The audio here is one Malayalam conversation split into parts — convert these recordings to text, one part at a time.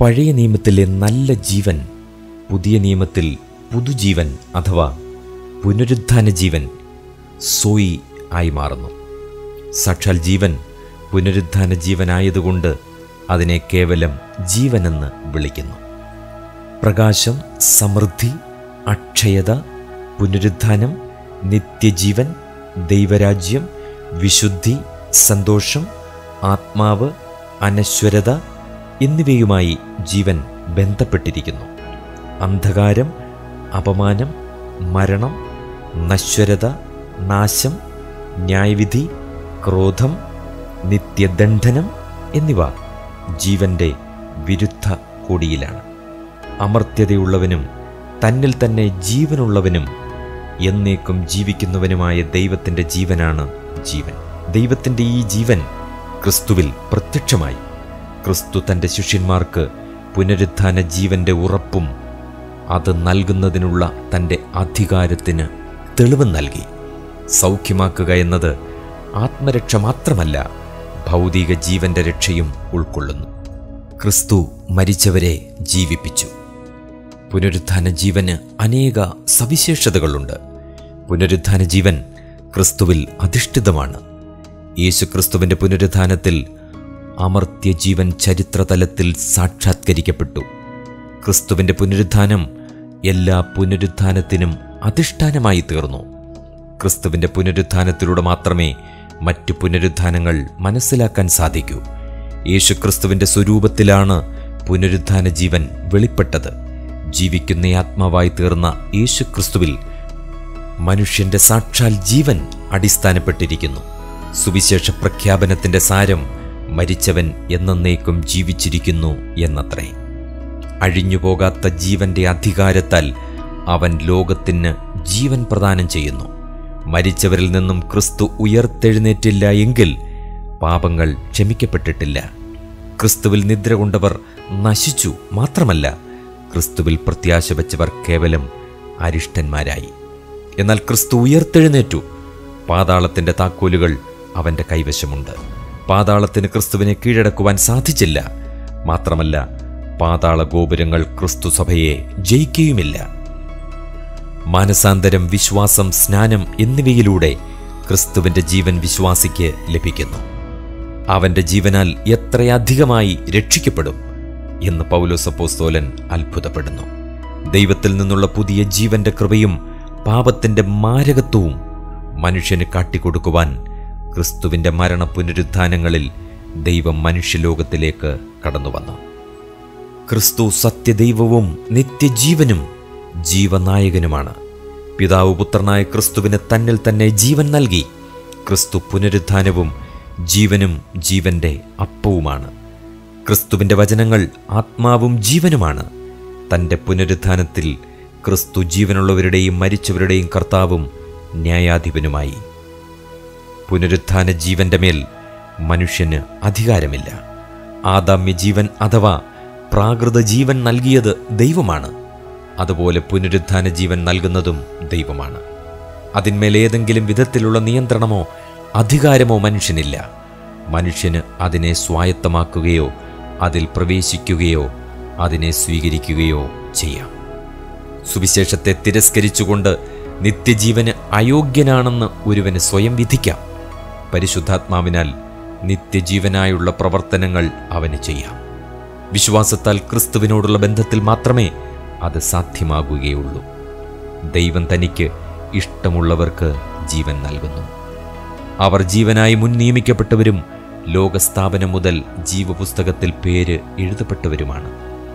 പഴയ നിയമത്തിലെ നല്ല ജീവൻ പുതിയ നിയമത്തിൽ പുതുജീവൻ അഥവാ പുനരുത്ഥാന ജീവൻ സോയി ആയി മാറുന്നു സാക്ഷാൽ ജീവൻ പുനരുത്ഥാന ജീവനായതുകൊണ്ട് അതിനെ കേവലം ജീവനെന്ന് വിളിക്കുന്നു പ്രകാശം സമൃദ്ധി അക്ഷയത പുനരുത്ഥാനം നിത്യജീവൻ ദൈവരാജ്യം വിശുദ്ധി സന്തോഷം ആത്മാവ് അനശ്വരത എന്നിവയുമായി ജീവൻ ബന്ധപ്പെട്ടിരിക്കുന്നു അന്ധകാരം അപമാനം മരണം നശ്വരത നാശം ന്യായവിധി ക്രോധം നിത്യദണ്ഡനം എന്നിവ ജീവന്റെ വിരുദ്ധ കൊടിയിലാണ് അമർത്യതയുള്ളവനും തന്നിൽ തന്നെ ജീവനുള്ളവനും എന്നേക്കും ജീവിക്കുന്നവനുമായ ദൈവത്തിൻ്റെ ജീവനാണ് ജീവൻ ദൈവത്തിൻ്റെ ഈ ജീവൻ ക്രിസ്തുവിൽ പ്രത്യക്ഷമായി ക്രിസ്തു തൻ്റെ ശിഷ്യന്മാർക്ക് പുനരുത്ഥാന ജീവന്റെ ഉറപ്പും അത് നൽകുന്നതിനുള്ള തൻ്റെ അധികാരത്തിന് തെളിവ് നൽകി സൗഖ്യമാക്കുക എന്നത് ആത്മരക്ഷ മാത്രമല്ല ഭൗതിക ജീവന്റെ രക്ഷയും ഉൾക്കൊള്ളുന്നു ക്രിസ്തു മരിച്ചവരെ ജീവിപ്പിച്ചു പുനരുത്ഥാന ജീവന് അനേക സവിശേഷതകളുണ്ട് പുനരുത്ഥാന ജീവൻ ക്രിസ്തുവിൽ അധിഷ്ഠിതമാണ് യേശുക്രിസ്തുവിന്റെ പുനരുത്ഥാനത്തിൽ അമർത്യ ജീവൻ ചരിത്രതലത്തിൽ സാക്ഷാത്കരിക്കപ്പെട്ടു ക്രിസ്തുവിന്റെ പുനരുത്ഥാനം എല്ലാ പുനരുത്ഥാനത്തിനും അധിഷ്ഠാനമായി തീർന്നു ക്രിസ്തുവിന്റെ പുനരുത്ഥാനത്തിലൂടെ മാത്രമേ മറ്റു പുനരുത്ഥാനങ്ങൾ മനസ്സിലാക്കാൻ സാധിക്കൂ യേശുക്രിസ്തുവിന്റെ സ്വരൂപത്തിലാണ് പുനരുത്ഥാന ജീവൻ വെളിപ്പെട്ടത് ജീവിക്കുന്ന ആത്മാവായി തീർന്ന യേശുക്രിസ്തുവിൽ മനുഷ്യന്റെ സാക്ഷാൽ ജീവൻ അടിസ്ഥാനപ്പെട്ടിരിക്കുന്നു സുവിശേഷ പ്രഖ്യാപനത്തിന്റെ സാരം മരിച്ചവൻ എന്നേക്കും ജീവിച്ചിരിക്കുന്നു എന്നത്രേ അഴിഞ്ഞുപോകാത്ത ജീവന്റെ അധികാരത്താൽ അവൻ ലോകത്തിന് ജീവൻ പ്രദാനം ചെയ്യുന്നു മരിച്ചവരിൽ നിന്നും ക്രിസ്തു ഉയർത്തെഴുന്നേറ്റില്ല എങ്കിൽ പാപങ്ങൾ ക്ഷമിക്കപ്പെട്ടിട്ടില്ല ക്രിസ്തുവിൽ നിദ്ര കൊണ്ടവർ നശിച്ചു മാത്രമല്ല ക്രിസ്തുവിൽ പ്രത്യാശ വെച്ചവർ കേവലം അരിഷ്ടന്മാരായി എന്നാൽ ക്രിസ്തു ഉയർത്തെഴുന്നേറ്റു പാതാളത്തിന്റെ താക്കോലുകൾ അവന്റെ കൈവശമുണ്ട് പാതാളത്തിന് ക്രിസ്തുവിനെ കീഴടക്കുവാൻ സാധിച്ചില്ല മാത്രമല്ല പാതാള ഗോപുരങ്ങൾ ക്രിസ്തു സഭയെ ജയിക്കുകയുമില്ല മാനസാന്തരം വിശ്വാസം സ്നാനം എന്നിവയിലൂടെ ക്രിസ്തുവിന്റെ ജീവൻ വിശ്വാസിക്ക് ലഭിക്കുന്നു അവന്റെ ജീവനാൽ എത്രയധികമായി രക്ഷിക്കപ്പെടും എന്ന് പൗലോസപ്പോസ്തോലൻ അത്ഭുതപ്പെടുന്നു ദൈവത്തിൽ നിന്നുള്ള പുതിയ ജീവന്റെ കൃപയും പാപത്തിന്റെ മാരകത്വവും മനുഷ്യന് കാട്ടിക്കൊടുക്കുവാൻ ക്രിസ്തുവിന്റെ മരണ പുനരുത്ഥാനങ്ങളിൽ ദൈവം മനുഷ്യലോകത്തിലേക്ക് കടന്നുവന്നു ക്രിസ്തു സത്യദൈവവും നിത്യജീവനും ജീവനായകനുമാണ് പിതാവ് പുത്രനായ ക്രിസ്തുവിന് തന്നിൽ തന്നെ ജീവൻ നൽകി ക്രിസ്തു പുനരുത്ഥാനവും ജീവനും ജീവന്റെ അപ്പവുമാണ് ക്രിസ്തുവിന്റെ വചനങ്ങൾ ആത്മാവും ജീവനുമാണ് തൻ്റെ പുനരുത്ഥാനത്തിൽ ക്രിസ്തു ജീവനുള്ളവരുടെയും മരിച്ചവരുടെയും കർത്താവും ന്യായാധിപനുമായി പുനരുത്ഥാന ജീവന്റെ മേൽ മനുഷ്യന് അധികാരമില്ല ആദാമ്യ ജീവൻ അഥവാ പ്രാകൃത ജീവൻ നൽകിയത് ദൈവമാണ് അതുപോലെ പുനരുത്ഥാന ജീവൻ നൽകുന്നതും ദൈവമാണ് അതിന്മേൽ ഏതെങ്കിലും വിധത്തിലുള്ള നിയന്ത്രണമോ അധികാരമോ മനുഷ്യനില്ല മനുഷ്യന് അതിനെ സ്വായത്തമാക്കുകയോ അതിൽ പ്രവേശിക്കുകയോ അതിനെ സ്വീകരിക്കുകയോ ചെയ്യാം സുവിശേഷത്തെ തിരസ്കരിച്ചുകൊണ്ട് നിത്യജീവന് അയോഗ്യനാണെന്ന് ഒരുവന് സ്വയം വിധിക്കാം പരിശുദ്ധാത്മാവിനാൽ നിത്യജീവനായുള്ള പ്രവർത്തനങ്ങൾ അവന് ചെയ്യാം വിശ്വാസത്താൽ ക്രിസ്തുവിനോടുള്ള ബന്ധത്തിൽ മാത്രമേ അത് സാധ്യമാകുകയുള്ളൂ ദൈവം തനിക്ക് ഇഷ്ടമുള്ളവർക്ക് ജീവൻ നൽകുന്നു അവർ ജീവനായി മുൻ നിയമിക്കപ്പെട്ടവരും ലോകസ്ഥാപനം മുതൽ ജീവപുസ്തകത്തിൽ പേര് എഴുതപ്പെട്ടവരുമാണ്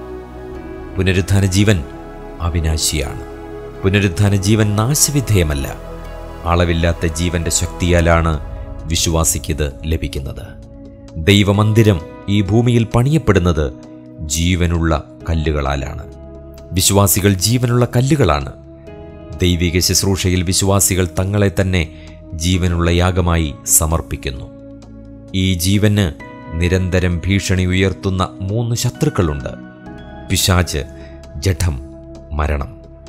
പുനരുത്ഥാന ജീവൻ അവിനാശിയാണ് പുനരുത്ഥാന ജീവൻ നാശവിധേയമല്ല അളവില്ലാത്ത ജീവന്റെ ശക്തിയാലാണ് വിശ്വാസിക്കിത് ലഭിക്കുന്നത് ദൈവമന്ദിരം ഈ ഭൂമിയിൽ പണിയപ്പെടുന്നത് ജീവനുള്ള കല്ലുകളാലാണ് വിശ്വാസികൾ ജീവനുള്ള കല്ലുകളാണ് ദൈവിക ശുശ്രൂഷയിൽ വിശ്വാസികൾ തങ്ങളെ തന്നെ ജീവനുള്ള യാഗമായി സമർപ്പിക്കുന്നു ഈ ജീവന് നിരന്തരം ഭീഷണി ഉയർത്തുന്ന മൂന്ന് ശത്രുക്കളുണ്ട് പിശാച് ജഡം മരണം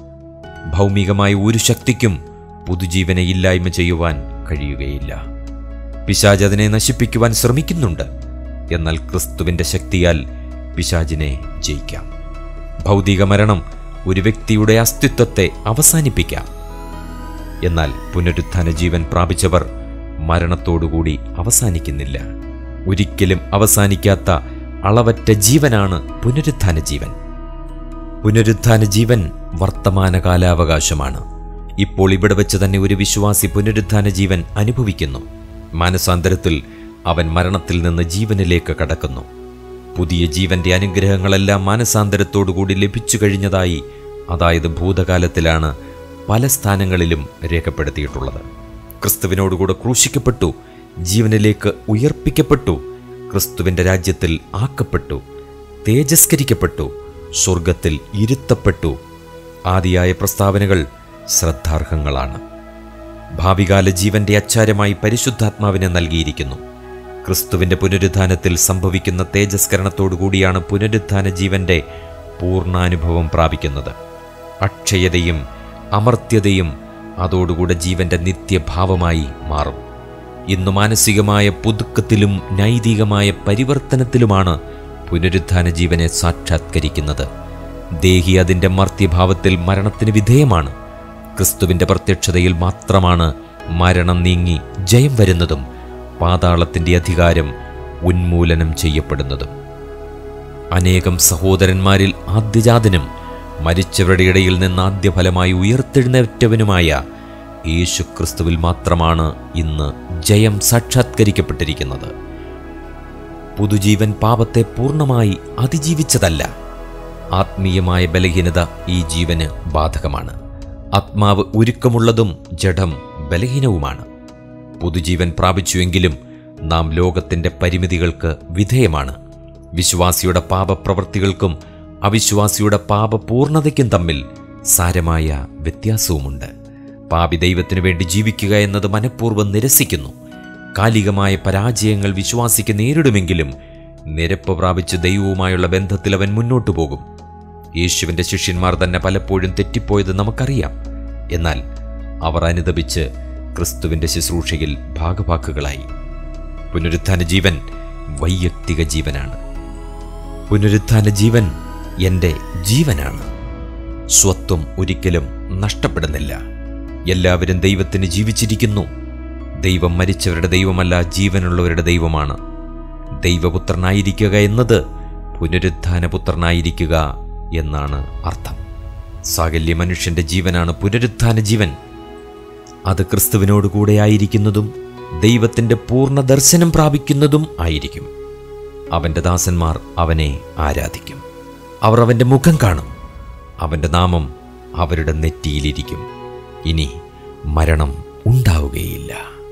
ഭൗമികമായ ഒരു ശക്തിക്കും പുതുജീവനെ ഇല്ലായ്മ ചെയ്യുവാൻ കഴിയുകയില്ല പിശാജ് അതിനെ നശിപ്പിക്കുവാൻ ശ്രമിക്കുന്നുണ്ട് എന്നാൽ ക്രിസ്തുവിന്റെ ശക്തിയാൽ പിശാചിനെ ജയിക്കാം ഭൗതിക മരണം ഒരു വ്യക്തിയുടെ അസ്തിത്വത്തെ അവസാനിപ്പിക്കാം എന്നാൽ പുനരുത്ഥാന ജീവൻ പ്രാപിച്ചവർ മരണത്തോടുകൂടി അവസാനിക്കുന്നില്ല ഒരിക്കലും അവസാനിക്കാത്ത അളവറ്റ ജീവനാണ് പുനരുത്ഥാന ജീവൻ പുനരുത്ഥാന ജീവൻ വർത്തമാന കാലാവകാശമാണ് ഇപ്പോൾ ഇവിടെ വെച്ച് തന്നെ ഒരു വിശ്വാസി പുനരുത്ഥാന ജീവൻ അനുഭവിക്കുന്നു മാനസാന്തരത്തിൽ അവൻ മരണത്തിൽ നിന്ന് ജീവനിലേക്ക് കടക്കുന്നു പുതിയ ജീവന്റെ അനുഗ്രഹങ്ങളെല്ലാം മാനസാന്തരത്തോടുകൂടി ലഭിച്ചു കഴിഞ്ഞതായി അതായത് ഭൂതകാലത്തിലാണ് പല സ്ഥാനങ്ങളിലും രേഖപ്പെടുത്തിയിട്ടുള്ളത് ക്രിസ്തുവിനോടുകൂടെ ക്രൂശിക്കപ്പെട്ടു ജീവനിലേക്ക് ഉയർപ്പിക്കപ്പെട്ടു ക്രിസ്തുവിന്റെ രാജ്യത്തിൽ ആക്കപ്പെട്ടു തേജസ്കരിക്കപ്പെട്ടു സ്വർഗത്തിൽ ഇരുത്തപ്പെട്ടു ആദിയായ പ്രസ്താവനകൾ ശ്രദ്ധാർഹങ്ങളാണ് ഭാവികാല ജീവന്റെ അച്ചാരമായി പരിശുദ്ധാത്മാവിനെ നൽകിയിരിക്കുന്നു ക്രിസ്തുവിന്റെ പുനരുത്ഥാനത്തിൽ സംഭവിക്കുന്ന തേജസ്കരണത്തോടുകൂടിയാണ് പുനരുത്ഥാന ജീവന്റെ പൂർണ്ണാനുഭവം പ്രാപിക്കുന്നത് അക്ഷയതയും അമർത്യതയും അതോടുകൂടെ ജീവന്റെ നിത്യഭാവമായി മാറും ഇന്ന് മാനസികമായ പുതുക്കത്തിലും നൈതികമായ പരിവർത്തനത്തിലുമാണ് പുനരുത്ഥാന ജീവനെ സാക്ഷാത്കരിക്കുന്നത് ദേഹി അതിൻ്റെ മർത്യഭാവത്തിൽ മരണത്തിന് വിധേയമാണ് ക്രിസ്തുവിൻ്റെ പ്രത്യക്ഷതയിൽ മാത്രമാണ് മരണം നീങ്ങി ജയം വരുന്നതും പാതാളത്തിൻ്റെ അധികാരം ഉന്മൂലനം ചെയ്യപ്പെടുന്നതും അനേകം സഹോദരന്മാരിൽ ആദ്യജാതനും മരിച്ചവരുടെ ഇടയിൽ നിന്ന് ആദ്യഫലമായി ഉയർത്തെഴുന്നേറ്റവനുമായ യേശു ക്രിസ്തുവിൽ മാത്രമാണ് ഇന്ന് ജയം സാക്ഷാത്കരിക്കപ്പെട്ടിരിക്കുന്നത് പുതുജീവൻ പാപത്തെ പൂർണ്ണമായി അതിജീവിച്ചതല്ല ആത്മീയമായ ബലഹീനത ഈ ജീവന് ബാധകമാണ് ആത്മാവ് ഒരുക്കമുള്ളതും ജഡം ബലഹീനവുമാണ് പുതുജീവൻ പ്രാപിച്ചുവെങ്കിലും നാം ലോകത്തിൻ്റെ പരിമിതികൾക്ക് വിധേയമാണ് വിശ്വാസിയുടെ പാപപ്രവൃത്തികൾക്കും അവിശ്വാസിയുടെ പാപപൂർണതയ്ക്കും തമ്മിൽ സാരമായ വ്യത്യാസവുമുണ്ട് പാപി ദൈവത്തിനു വേണ്ടി ജീവിക്കുക എന്നത് മനഃപൂർവ്വം നിരസിക്കുന്നു കാലികമായ പരാജയങ്ങൾ വിശ്വാസിക്ക് നേരിടുമെങ്കിലും നിരപ്പ് പ്രാപിച്ച് ദൈവവുമായുള്ള ബന്ധത്തിൽ അവൻ മുന്നോട്ടു പോകും യേശുവിൻ്റെ ശിഷ്യന്മാർ തന്നെ പലപ്പോഴും തെറ്റിപ്പോയത് നമുക്കറിയാം എന്നാൽ അവർ അനുദപിച്ച് ക്രിസ്തുവിൻ്റെ ശുശ്രൂഷയിൽ ഭാഗഭാക്കുകളായി പുനരുത്ഥാന ജീവൻ വൈയക്തിക ജീവനാണ് പുനരുത്ഥാന ജീവൻ എൻ്റെ ജീവനാണ് സ്വത്വം ഒരിക്കലും നഷ്ടപ്പെടുന്നില്ല എല്ലാവരും ദൈവത്തിന് ജീവിച്ചിരിക്കുന്നു ദൈവം മരിച്ചവരുടെ ദൈവമല്ല ജീവനുള്ളവരുടെ ദൈവമാണ് ദൈവപുത്രനായിരിക്കുക എന്നത് പുനരുത്ഥാന പുത്രനായിരിക്കുക എന്നാണ് അർത്ഥം സാകല്യ മനുഷ്യന്റെ ജീവനാണ് പുനരുത്ഥാന ജീവൻ അത് ക്രിസ്തുവിനോട് കൂടെ ആയിരിക്കുന്നതും ദൈവത്തിൻ്റെ പൂർണ്ണ ദർശനം പ്രാപിക്കുന്നതും ആയിരിക്കും അവൻ്റെ ദാസന്മാർ അവനെ ആരാധിക്കും അവർ അവൻ്റെ മുഖം കാണും അവൻ്റെ നാമം അവരുടെ നെറ്റിയിലിരിക്കും ഇനി മരണം ഉണ്ടാവുകയില്ല